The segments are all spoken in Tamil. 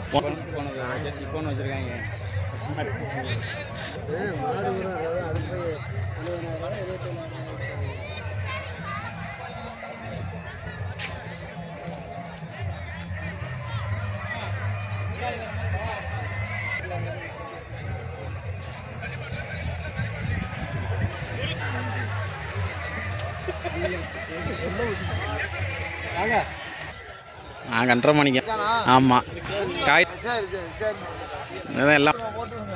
போனது வச்சு போன வச்சிருக்காங்க மாடு கூட அதாவது அது போய் எழுபதாயிரம் இருபத்தொன்னாயிரம் நான் கண்டரை மணிக்கு ஆமாம் காய் சரி சரி சரி அதான் எல்லாம் போட்டுருங்க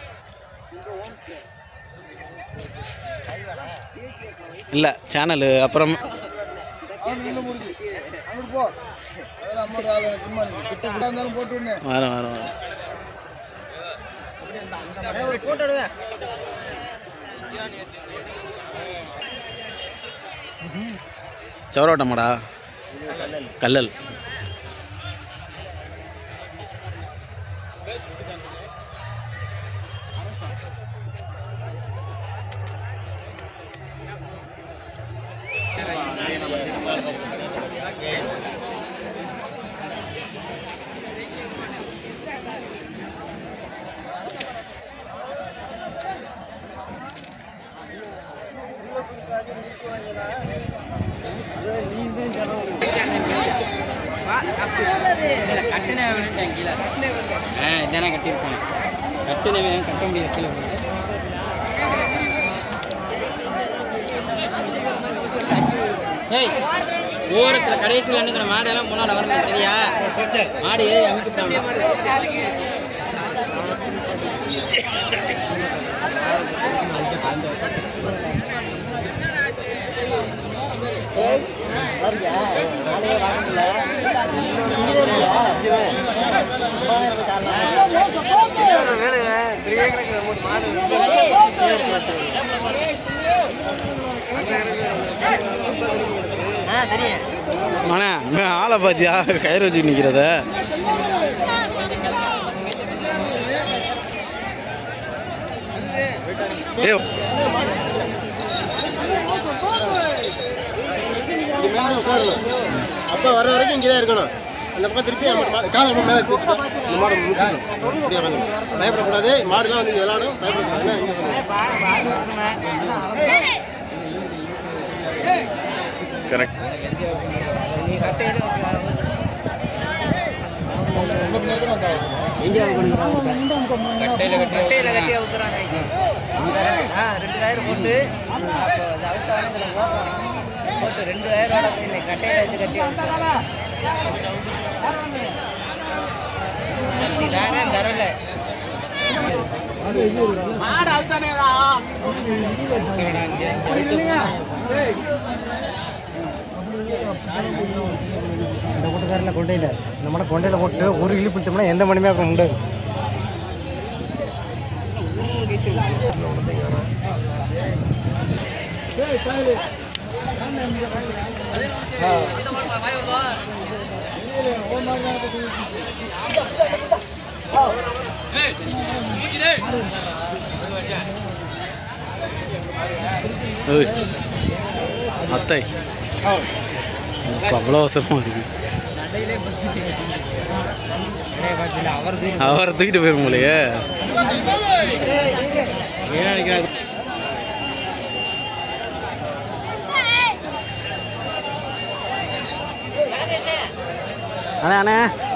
இல்லை சேனலு அப்புறம் அவன் உள்ள முடிஞ்சு அங்கிட்டு போ அதெல்லாம் அம்மா கால சும்மா நீங்க கிட்ட கிட்ட இருந்தாலும் போட்டு விடுனேன் வரேன் வரேன் வரேன் ஒரு போட்டோ எடுங்க சவரோட்டமாடா கல்லல் நீ தான் செலவு கட்டுனே கீழே ஆ இதானே கட்டியிருப்பேன் கட்டுனவே கட்ட முடியாது கீழே ஏய் ஓரத்தில் கடைசியில் நின்றுக்கிற மாடெல்லாம் முன்னாடி வரணும் சரியா மாடு ஏறி அமுக்கிட்டாங்க மனே இவன் ஆளை பார்த்தியா கயிறு வச்சு நிற்கிறத ஏய் அப்பா வர வரைக்கும் இங்கே தான் இருக்கணும் அந்த பக்கம் திருப்பி நம்ம மா- காலை நம்ம மேலே தூக்கிட்டு இந்த மாடு முட்டிக்கணும். அப்படியே உட்காந்துக்கணும். பயப்படக்கூடாது மாடுலாம் வந்து இங்க விளாடும் பயப்படக்கூடாது இங்கே கரெக்ட் கட்டையில கட்டி ஊத்துறாங்க ஆ ரெண்டாயிரம் போட்டு அப்போ அது அவுத்தான இதில் போடுறாங்க போட்டு ரெண்டாயிரம் போய் கட்டையில வச்சு கட்டி கட்டிலாங்க தரல இந்த கூட்டக்காரில் கொண்டையில் இந்த மாடை கொண்டையில் போட்டு ஒரு இழி பிடித்தோம்னா எந்த மணிமே அப்புறம் உண்டு ஏய் அத்தை அவ்வளோ அவசரமாக இருக்கு அவரை தூக்கிட்டு போயிரும் போலயே அண்ணே அண்ணே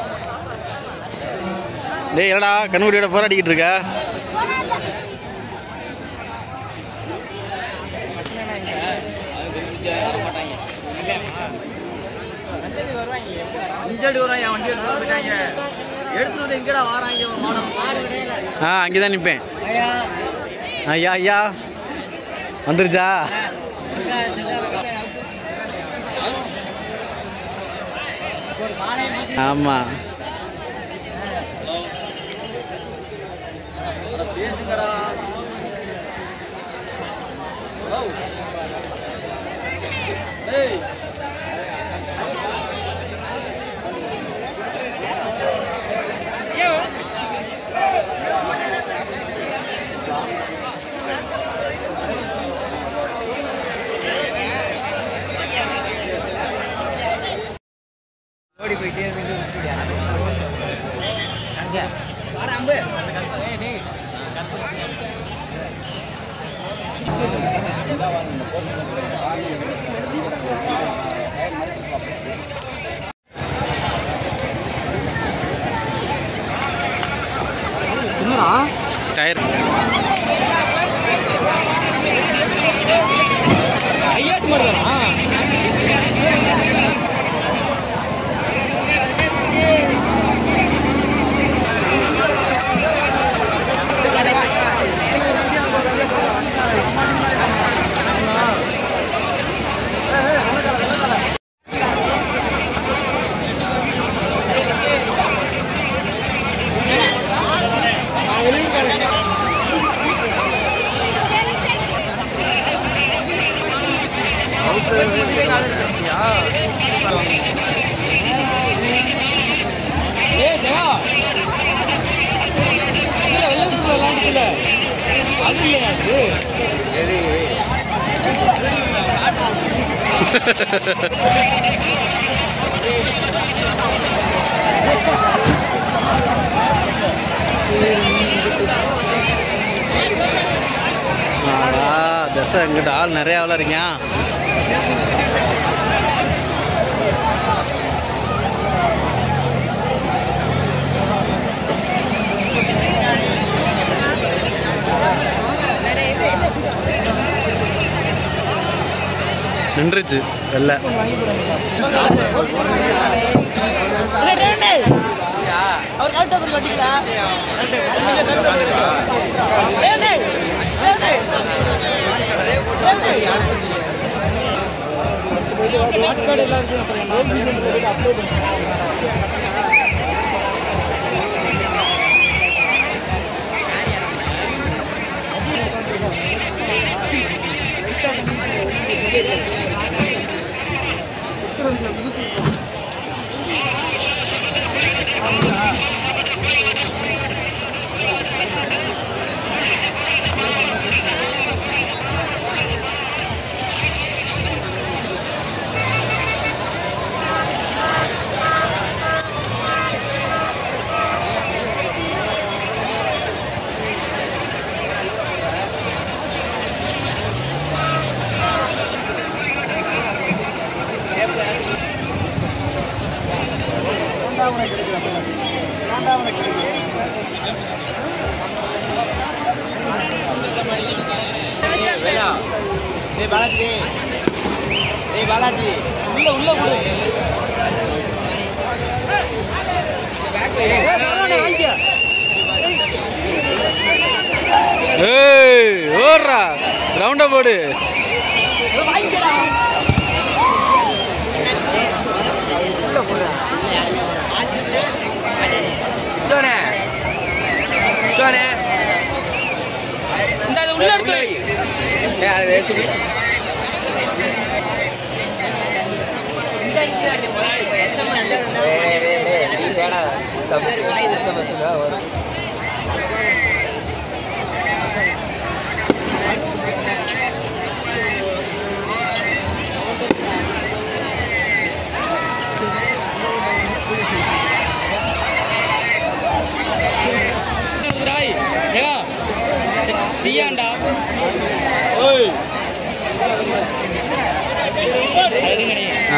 டேய் என்னடா கண்ணுக்குடியோட போராடிக்கிட்டு இருக்க அஞ்சடி வரும் என் வண்டி எடுத்து போயிட்டாங்க எடுத்துட்டு வந்து எங்கடா வாராங்க ஒரு மாடம் ஆ அங்கே தான் நிற்பேன் ஐயா ஐயா வந்துருச்சா ஆமாம் பேசுங்கடா ஓ ஏய் ஓடி போயிட்டே இருந்து டயர் ஐயாட்டு மாதிரி தானா ஏ ஜெயா இல்ல வெள்ளத்துல விளையாண்டுச்சுல அது இல்லையா அது தசை எங்கிட்ட ஆள் நிறையா வளருங்க நின்றுச்சு வெள்ளை நாட்காடு எல்லாம் இருக்கு அப்புறம் நான் season அப்ளை பண்ணுறேன் வேலா டேய் பாலாஜி டேய் டேய் பாலாஜி உள்ள உள்ள போடு ஏய், பரவாயில்ல, வாங்கிக்க. ஏய் ஓடுறா ரவுண்டா போடு சோனே சோனே இந்த இது உள்ள இருக்கு ஏ அதை எடுத்து நீ தேடாத தம்பி எஸ்எம்எஸ் வரும் ராய் ஜெயா சியாண்டா அது எதுவும் கிடையாது ஆ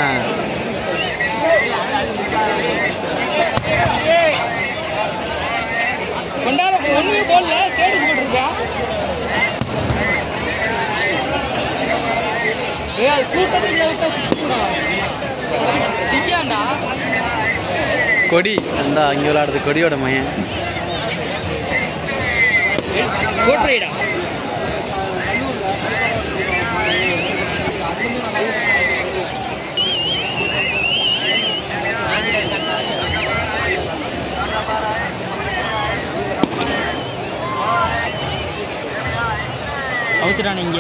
கொண்டாட ஒண்ணுமே போடல ஸ்டேட்டஸ் போட்டிருக்கா ஏய் அது கூட்டத்துக்கு விட்டா குடிச்சுடா சியாண்டா கொடி அந்த அங்கே விளையாடுறது கொடியோட மையன் போட்டுறீடா அவுத்துட்டானே இங்கே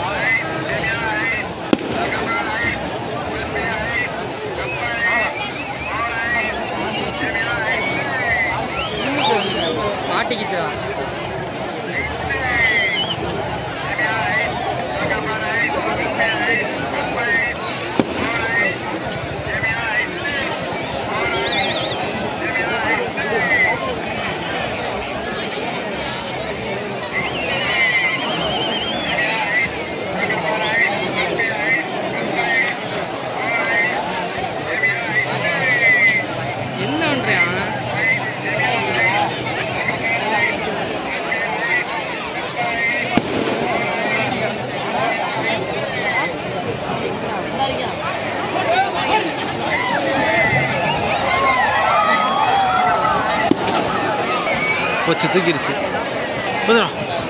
மாட்டிக்கு சார் போச்சு தூக்கிடுச்சு போதும்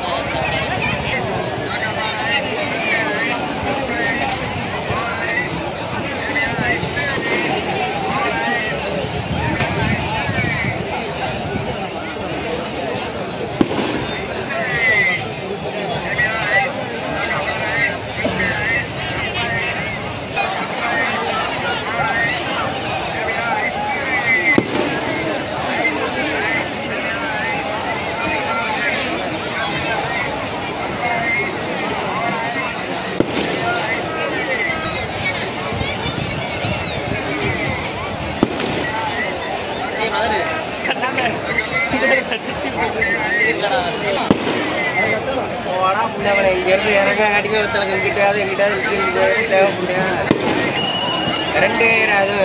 போடா புண்டவளை இங்கேருந்து இறங்க காட்டிக்கு ஒருத்தலை எங்கிட்டாவது எங்கிட்டாவது நிற்கிறது தேவை புண்ணியா ரெண்டு அது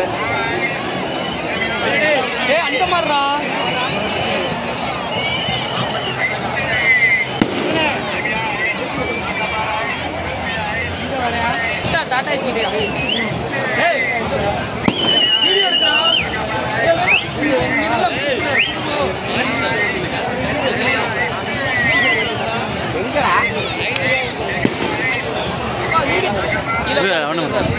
ஏ அந்த மாதிரிடா டாடா ஸ்வீட் ஏய் வீடியோ எடுக்கா எங்கடா ஒன்று வந்து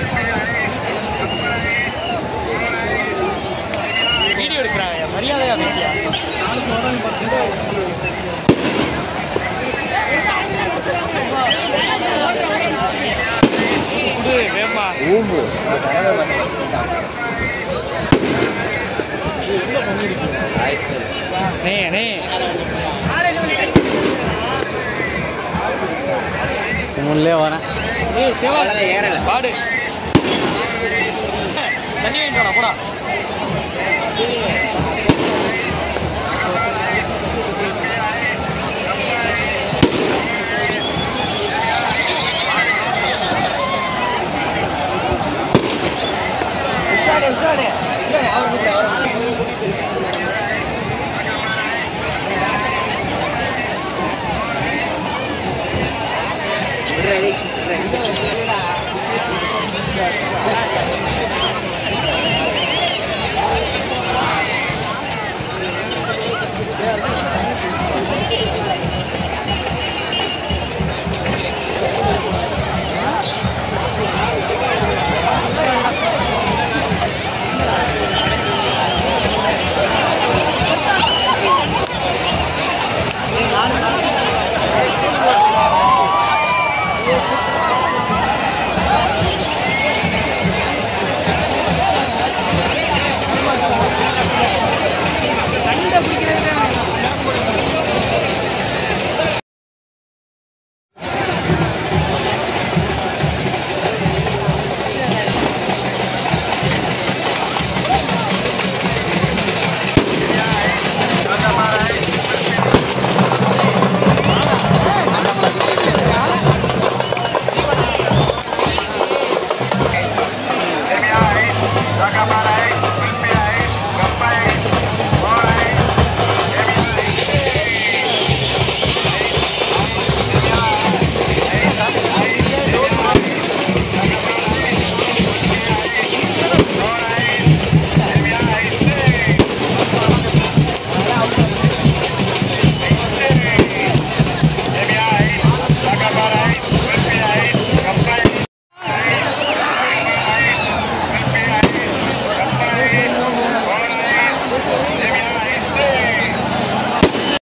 வீடியோ எடுக்கிறாங்க மரியாதையா பேசியா குடு வேமா ஊம்பு நே நே உள்ளே வரேன் ஏய் சிவா அவ்வளவுதான் ஏறல. பாடு தண்ணி வாங்கிட்டு வாடா, போடா விசாடு விசாடு